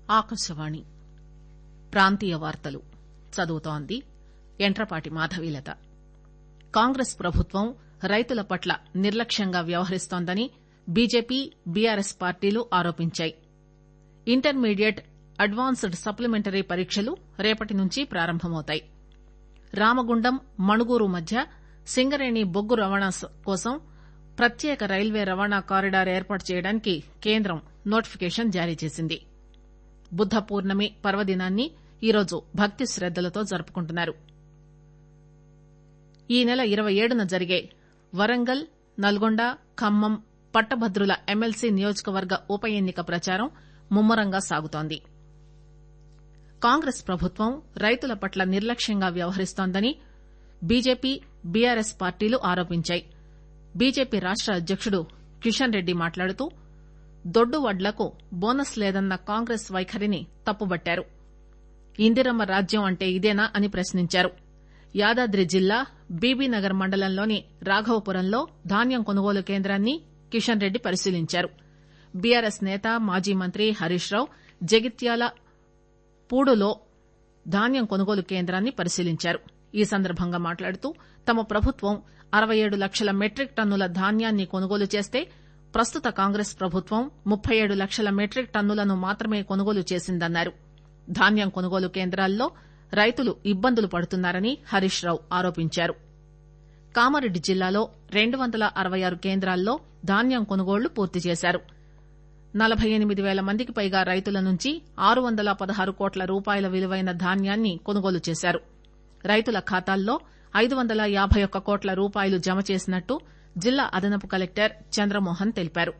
ఆకాశవాణి ప్రాంతీయ వార్తలు చదువుతోంది యంట్రపాటి మాధవీలత కాంగ్రెస్ ప్రభుత్వం రైతుల పట్ల నిర్లక్ష్యంగా వ్యవహరిస్తోందని బీజేపీ బీఆర్ఎస్ పార్టీలు ఆరోపించాయి ఇంటర్మీడియట్ అడ్వాన్స్డ్ సప్లిమెంటరీ పరీక్షలు రేపటి నుంచి ప్రారంభమవుతాయి రామగుండం మణుగూరు మధ్య సింగరేణి బొగ్గు రవాణా కోసం ప్రత్యేక రైల్వే రవాణా కారిడార్ ఏర్పాటు చేయడానికి కేంద్రం నోటిఫికేషన్ జారీ చేసింది బుద్ద పూర్ణమి పర్వదినాన్ని ఈరోజు భక్తి శ్రద్దలతో జరుపుకుంటున్నారు ఈ నెల ఇరవై ఏడున జరిగే వరంగల్ నల్గొండ ఖమ్మం పట్టభద్రుల ఎమ్మెల్సీ నియోజకవర్గ ఉప ఎన్నిక ప్రచారం ముమ్మరంగా సాగుతోంది కాంగ్రెస్ ప్రభుత్వం రైతుల పట్ల నిర్లక్ష్యంగా వ్యవహరిస్తోందని బీజేపీ బీఆర్ఎస్ పార్టీలు ఆరోపించాయి బీజేపీ రాష్ట అధ్యకుడు కిషన్ రెడ్డి మాట్లాడుతూ దొడ్డు వడ్లకు బోనస్ లేదన్న కాంగ్రెస్ వైఖరిని తప్పుబట్టారు ఇందిరమ్మ రాజ్యం అంటే ఇదేనా అని ప్రశ్నించారు యాదాద్రి జిల్లా బీబీనగర్ మండలంలోని రాఘవపురంలో ధాన్యం కొనుగోలు కేంద్రాన్ని కిషన్ రెడ్డి పరిశీలించారు బీఆర్ఎస్ నేత మాజీ మంత్రి హరీష్ రావు జగిత్యాల పూడులో ధాన్యం కొనుగోలు కేంద్రాన్ని పరిశీలించారు ఈ సందర్భంగా మాట్లాడుతూ తమ ప్రభుత్వం అరవై ఏడు లక్షల మెట్రిక్ టన్నుల ధాన్యాన్ని కొనుగోలు చేస్తే ప్రస్తుత కాంగ్రెస్ ప్రభుత్వం ముప్పై ఏడు లక్షల మెట్రిక్ టన్నులను మాత్రమే కొనుగోలు చేసిందన్నారు ధాన్యం కొనుగోలు కేంద్రాల్లో రైతులు ఇబ్బందులు పడుతున్నారని హరీష్ రావు ఆరోపించారు కామారెడ్డి జిల్లాలో రెండు వందల అరవై ఆరు కేంద్రాల్లో ధాన్యం కొనుగోళ్లు పూర్తి చేశారు నలబై ఎనిమిది పేల మందికి పైగా రైతుల నుంచి ఆరు వందల పదహారు కోట్ల రూపాయల విలువైన ధాన్యాన్ని కొనుగోలు చేశారు రైతుల ఖాతాల్లో ఐదు వందల యాబై ఒక్క కోట్ల రూపాయలు జమ చేసినట్టు జిల్లా అదనపు కలెక్టర్ చంద్రమోహన్ తెలిపారు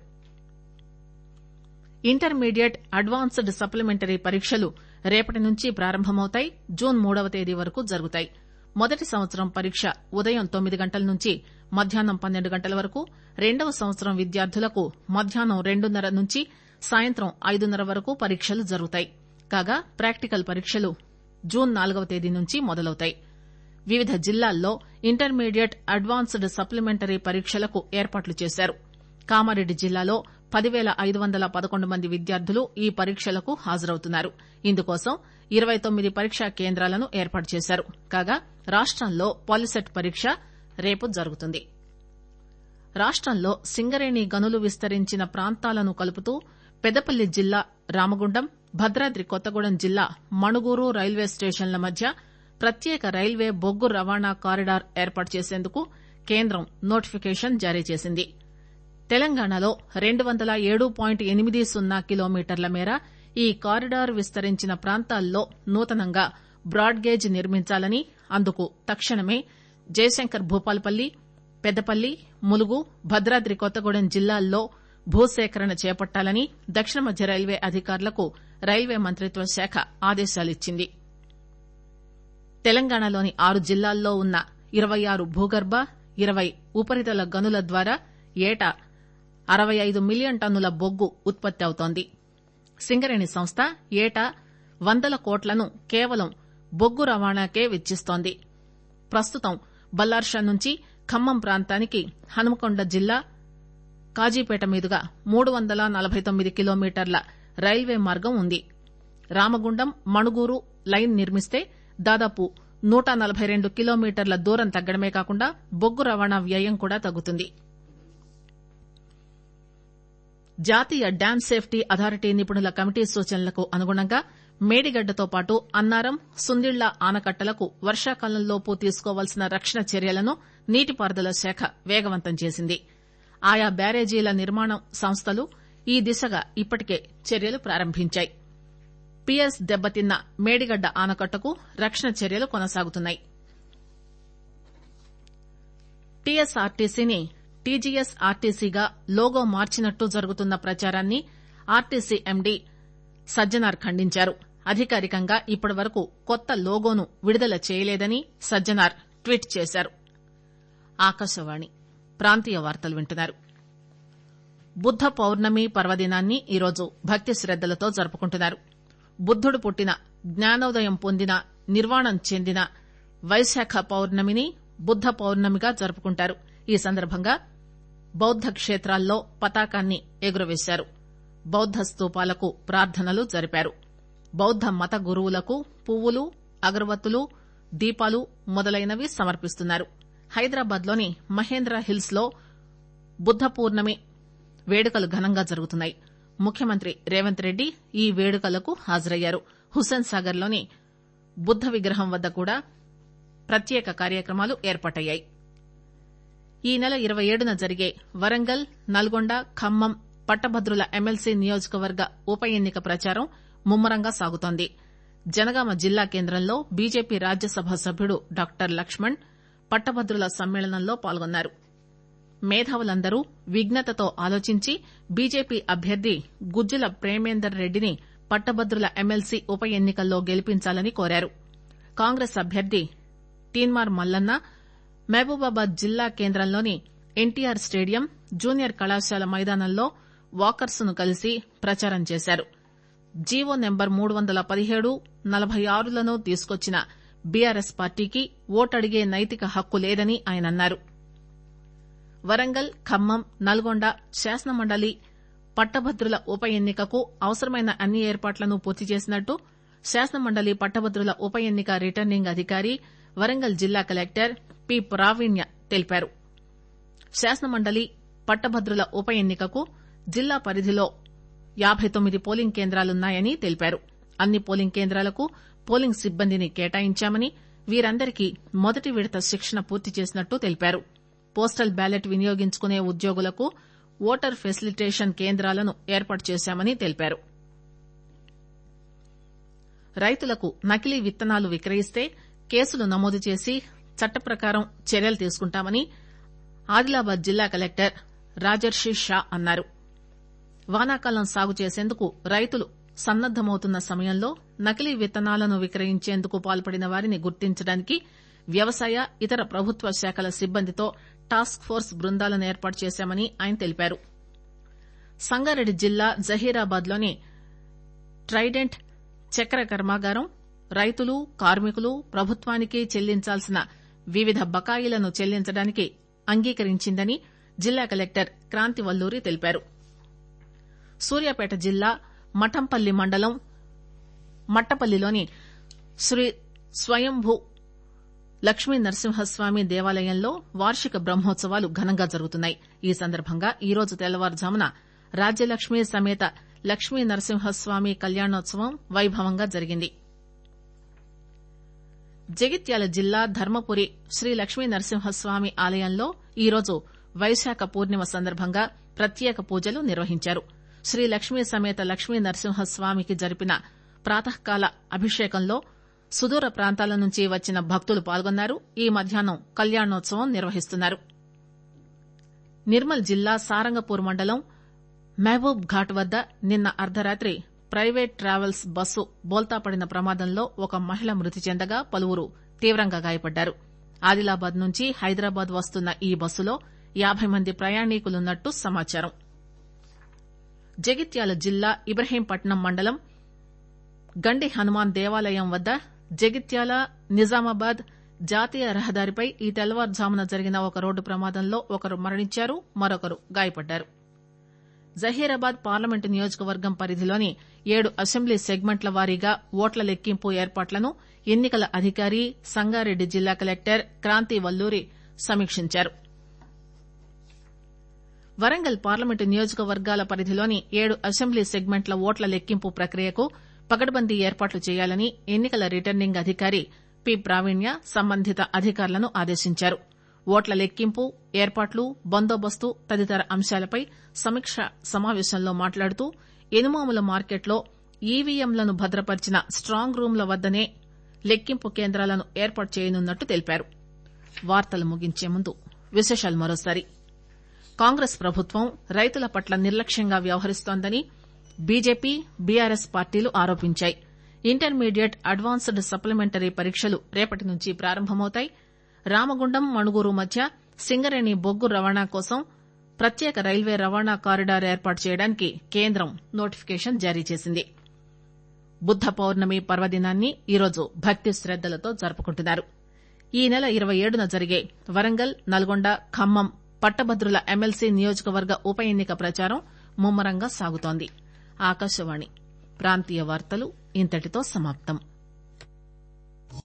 ఇంటర్మీడియట్ అడ్వాన్స్డ్ సప్లిమెంటరీ పరీక్షలు రేపటి నుంచి ప్రారంభమవుతాయి జూన్ మూడవ తేదీ వరకు జరుగుతాయి మొదటి సంవత్సరం పరీక్ష ఉదయం తొమ్మిది గంటల నుంచి మధ్యాహ్నం పన్నెండు గంటల వరకు రెండవ సంవత్సరం విద్యార్థులకు మధ్యాహ్నం రెండున్నర నుంచి సాయంత్రం ఐదున్నర వరకు పరీక్షలు జరుగుతాయి కాగా ప్రాక్టికల్ పరీక్షలు జూన్ నాలుగవ తేదీ నుంచి మొదలవుతాయి వివిధ జిల్లాల్లో ఇంటర్మీడియట్ అడ్వాన్స్డ్ సప్లిమెంటరీ పరీక్షలకు ఏర్పాట్లు చేశారు కామారెడ్డి జిల్లాలో పదివేల ఐదు వందల పదకొండు మంది విద్యార్థులు ఈ పరీక్షలకు హాజరవుతున్నారు ఇందుకోసం ఇరవై తొమ్మిది పరీక్షా కేంద్రాలను ఏర్పాటు చేశారు కాగా రాష్టంలో పాలిసెట్ పరీక్ష రేపు జరుగుతుంది రాష్టంలో సింగరేణి గనులు విస్తరించిన ప్రాంతాలను కలుపుతూ పెద్దపల్లి జిల్లా రామగుండం భద్రాద్రి కొత్తగూడెం జిల్లా మణుగూరు రైల్వే స్టేషన్ల మధ్య ప్రత్యేక రైల్వే బొగ్గు రవాణా కారిడార్ ఏర్పాటు చేసేందుకు కేంద్రం నోటిఫికేషన్ జారీ చేసింది తెలంగాణలో రెండు వందల ఏడు పాయింట్ ఎనిమిది సున్నా కిలోమీటర్ల మేర ఈ కారిడార్ విస్తరించిన ప్రాంతాల్లో నూతనంగా బ్రాడ్గేజ్ నిర్మించాలని అందుకు తక్షణమే జయశంకర్ భూపాలపల్లి పెద్దపల్లి ములుగు భద్రాద్రి కొత్తగూడెం జిల్లాల్లో భూసేకరణ చేపట్టాలని దక్షిణ మధ్య రైల్వే అధికారులకు రైల్వే మంత్రిత్వ శాఖ ఆదేశాలిచ్చింది తెలంగాణలోని ఆరు జిల్లాల్లో ఉన్న ఇరవై ఆరు భూగర్భ ఇరవై ఉపరితల గనుల ద్వారా ఏటా అరవై ఐదు మిలియన్ టన్నుల బొగ్గు ఉత్పత్తి అవుతోంది సింగరేణి సంస్థ ఏటా వందల కోట్లను కేవలం బొగ్గు రవాణాకే వెచ్చిస్తోంది ప్రస్తుతం బల్లార్షా నుంచి ఖమ్మం ప్రాంతానికి హనుమకొండ జిల్లా కాజీపేట మీదుగా మూడు వందల నలబై తొమ్మిది కిలోమీటర్ల రైల్వే మార్గం ఉంది రామగుండం మణుగూరు లైన్ నిర్మిస్తే దాదాపు నూట నలబై రెండు కిలోమీటర్ల దూరం తగ్గడమే కాకుండా బొగ్గు రవాణా వ్యయం కూడా తగ్గుతుంది జాతీయ డ్యాం సేఫ్టీ అథారిటీ నిపుణుల కమిటీ సూచనలకు అనుగుణంగా మేడిగడ్డతో పాటు అన్నారం సుందిళ్ల ఆనకట్టలకు వర్షాకాలంలోపు తీసుకోవాల్సిన రక్షణ చర్యలను నీటిపారుదల శాఖ వేగవంతం చేసింది ఆయా బ్యారేజీల నిర్మాణ సంస్థలు ఈ దిశగా ఇప్పటికే చర్యలు ప్రారంభించాయి పిఎస్ దెబ్బతిన్న మేడిగడ్డ ఆనకట్టకు రక్షణ చర్యలు కొనసాగుతున్నాయి టీఎస్ఆర్టీసీని టీజీఎస్ ఆర్టీసీగా లోగో మార్చినట్టు జరుగుతున్న ప్రచారాన్ని ఆర్టీసీ ఎండీ సజ్జనార్ ఖండించారు అధికారికంగా ఇప్పటివరకు కొత్త లోగోను విడుదల చేయలేదని సజ్జనార్ ట్వీట్ చేశారు ఆకాశవాణి ప్రాంతీయ వార్తలు వింటున్నారు బుద్ద పౌర్ణమి పర్వదినాన్ని ఈరోజు భక్తి శ్రద్దలతో జరుపుకుంటున్నారు బుద్దుడు పుట్టిన జ్ఞానోదయం పొందిన నిర్వాణం చెందిన వైశాఖ పౌర్ణమిని బుద్ద పౌర్ణమిగా జరుపుకుంటారు ఈ సందర్భంగా బౌద్ద క్షేత్రాల్లో పతాకాన్ని ఎగురవేశారు బౌద్ద స్తూపాలకు ప్రార్థనలు జరిపారు బౌద్ద మత గురువులకు పువ్వులు అగరవత్తులు దీపాలు మొదలైనవి సమర్పిస్తున్నారు హైదరాబాద్ లోని మహేంద్ర హిల్స్ లో బుద్ద పూర్ణమి వేడుకలు ఘనంగా జరుగుతున్నాయి ముఖ్యమంత్రి రేవంత్ రెడ్డి ఈ వేడుకలకు హాజరయ్యారు హుస్సేన్ సాగర్ లోని బుద్ద విగ్రహం వద్ద కూడా ప్రత్యేక కార్యక్రమాలు ఏర్పాటయ్యాయి ఈ నెల ఇరవై ఏడున జరిగే వరంగల్ నల్గొండ ఖమ్మం పట్టభద్రుల ఎమ్మెల్సీ నియోజకవర్గ ఉప ఎన్నిక ప్రచారం ముమ్మరంగా సాగుతోంది జనగామ జిల్లా కేంద్రంలో బీజేపీ రాజ్యసభ సభ్యుడు డాక్టర్ లక్ష్మణ్ పట్టభద్రుల సమ్మేళనంలో పాల్గొన్నారు మేధావులందరూ విజ్ఞతతో ఆలోచించి బీజేపీ అభ్యర్థి గుజ్జుల ప్రేమేందర్ రెడ్డిని పట్టభద్రుల ఎమ్మెల్సీ ఉప ఎన్నికల్లో గెలిపించాలని కోరారు కాంగ్రెస్ అభ్యర్థి తీన్మార్ మల్లన్న మహబూబాబాద్ జిల్లా కేంద్రంలోని ఎన్టీఆర్ స్టేడియం జూనియర్ కళాశాల మైదానంలో వాకర్స్ ను కలిసి ప్రచారం చేశారు జీవో నెంబర్ మూడు వందల పదిహేడు నలభై ఆరులను తీసుకొచ్చిన బీఆర్ఎస్ పార్టీకి ఓటడిగే నైతిక హక్కు లేదని ఆయన అన్నారు వరంగల్ ఖమ్మం నల్గొండ శాసనమండలి పట్టభద్రుల ఉప ఎన్నికకు అవసరమైన అన్ని ఏర్పాట్లను పూర్తి చేసినట్టు శాసనమండలి పట్టభద్రుల ఉప ఎన్నిక రిటర్నింగ్ అధికారి వరంగల్ జిల్లా కలెక్టర్ పి ప్రావీణ్య తెలిపారు శాసనమండలి పట్టభద్రుల ఉప ఎన్నికకు జిల్లా పరిధిలో యాబై తొమ్మిది పోలింగ్ కేంద్రాలున్నాయని తెలిపారు అన్ని పోలింగ్ కేంద్రాలకు పోలింగ్ సిబ్బందిని కేటాయించామని వీరందరికీ మొదటి విడత శిక్షణ పూర్తి చేసినట్టు తెలిపారు పోస్టల్ బ్యాలెట్ వినియోగించుకునే ఉద్యోగులకు ఓటర్ ఫెసిలిటేషన్ కేంద్రాలను ఏర్పాటు చేశామని తెలిపారు రైతులకు నకిలీ విత్తనాలు విక్రయిస్తే కేసులు నమోదు చేసి చట్ట ప్రకారం చర్యలు తీసుకుంటామని ఆదిలాబాద్ జిల్లా కలెక్టర్ రాజర్షి షా అన్నారు వానాకాలం సాగు చేసేందుకు రైతులు సన్నద్దమవుతున్న సమయంలో నకిలీ విత్తనాలను విక్రయించేందుకు పాల్పడిన వారిని గుర్తించడానికి వ్యవసాయ ఇతర ప్రభుత్వ శాఖల సిబ్బందితో టాస్క్ ఫోర్స్ బృందాలను ఏర్పాటు చేశామని ఆయన తెలిపారు సంగారెడ్డి జిల్లా జహీరాబాద్ లోని ట్రైడెంట్ చక్కెర కర్మాగారం రైతులు కార్మికులు ప్రభుత్వానికి చెల్లించాల్సిన వివిధ బకాయిలను చెల్లించడానికి అంగీకరించిందని జిల్లా కలెక్టర్ క్రాంతి వల్లూరి తెలిపారు సూర్యాపేట జిల్లా మఠంపల్లి మండలం మట్టపల్లిలోని శ్రీ స్వయంభూ లక్ష్మీ నరసింహస్వామి దేవాలయంలో వార్షిక బ్రహ్మోత్సవాలు ఘనంగా జరుగుతున్నాయి ఈ సందర్భంగా ఈరోజు తెల్లవారుజామున రాజ్యలక్ష్మి సమేత లక్ష్మీ నరసింహస్వామి కళ్యాణోత్సవం వైభవంగా జరిగింది జగిత్యాల జిల్లా ధర్మపురి శ్రీ లక్ష్మీ నరసింహస్వామి ఆలయంలో ఈరోజు వైశాఖ పూర్ణిమ సందర్భంగా ప్రత్యేక పూజలు నిర్వహించారు శ్రీ లక్ష్మీ సమేత లక్ష్మీ నరసింహస్వామికి జరిపిన ప్రాతకాల అభిషేకంలో సుదూర ప్రాంతాల నుంచి వచ్చిన భక్తులు పాల్గొన్నారు ఈ మధ్యాహ్నం కళ్యాణోత్సవం నిర్వహిస్తున్నారు నిర్మల్ జిల్లా సారంగపూర్ మండలం మహబూబ్ ఘాట్ వద్ద నిన్న అర్ధరాత్రి ప్రైవేట్ ట్రావెల్స్ బస్సు బోల్తాపడిన ప్రమాదంలో ఒక మహిళ మృతి చెందగా పలువురు తీవ్రంగా గాయపడ్డారు ఆదిలాబాద్ నుంచి హైదరాబాద్ వస్తున్న ఈ బస్సులో యాబై మంది ప్రయాణికులున్నట్టు సమాచారం జగిత్యాల జిల్లా ఇబ్రహీంపట్నం మండలం గండి హనుమాన్ దేవాలయం వద్ద జగిత్యాల నిజామాబాద్ జాతీయ రహదారిపై ఈ తెల్లవారుజామున జరిగిన ఒక రోడ్డు ప్రమాదంలో ఒకరు మరణించారు మరొకరు గాయపడ్డారు జహీరాబాద్ పార్లమెంటు నియోజకవర్గం పరిధిలోని ఏడు అసెంబ్లీ సెగ్మెంట్ల వారీగా ఓట్ల లెక్కింపు ఏర్పాట్లను ఎన్నికల అధికారి సంగారెడ్డి జిల్లా కలెక్టర్ క్రాంతి వల్లూరి సమీక్షించారు వరంగల్ పార్లమెంటు నియోజకవర్గాల పరిధిలోని ఏడు అసెంబ్లీ సెగ్మెంట్ల ఓట్ల లెక్కింపు ప్రక్రియకు పకడ్బందీ ఏర్పాట్లు చేయాలని ఎన్నికల రిటర్నింగ్ అధికారి పి ప్రావీణ్య సంబంధిత అధికారులను ఆదేశించారు ఓట్ల లెక్కింపు ఏర్పాట్లు బందోబస్తు తదితర అంశాలపై సమీక్ష సమావేశంలో మాట్లాడుతూ ఎనుమాముల మార్కెట్లో ఈవీఎంలను భద్రపరిచిన స్టాంగ్ రూంల వద్దనే లెక్కింపు కేంద్రాలను ఏర్పాటు చేయనున్నట్టు తెలిపారు వార్తలు ముగించే ముందు విశేషాలు మరోసారి కాంగ్రెస్ ప్రభుత్వం రైతుల పట్ల నిర్లక్ష్యంగా వ్యవహరిస్తోందని బీజేపీ బీఆర్ఎస్ పార్టీలు ఆరోపించాయి ఇంటర్మీడియట్ అడ్వాన్స్డ్ సప్లిమెంటరీ పరీక్షలు రేపటి నుంచి ప్రారంభమవుతాయి రామగుండం మణుగూరు మధ్య సింగరేణి బొగ్గు రవాణా కోసం ప్రత్యేక రైల్వే రవాణా కారిడార్ ఏర్పాటు చేయడానికి కేంద్రం నోటిఫికేషన్ జారీ చేసింది బుద్ద పౌర్ణమి పర్వదినాన్ని ఈరోజు భక్తి శ్రద్దలతో జరుపుకుంటున్నారు ఈ నెల ఇరవై ఏడున జరిగే వరంగల్ నల్గొండ ఖమ్మం పట్టభద్రుల ఎమ్మెల్సీ నియోజకవర్గ ఉప ఎన్నిక ప్రచారం ముమ్మరంగా సాగుతోంది ఆకాశవాణి ప్రాంతీయ వార్తలు ఇంతటితో సమాప్తం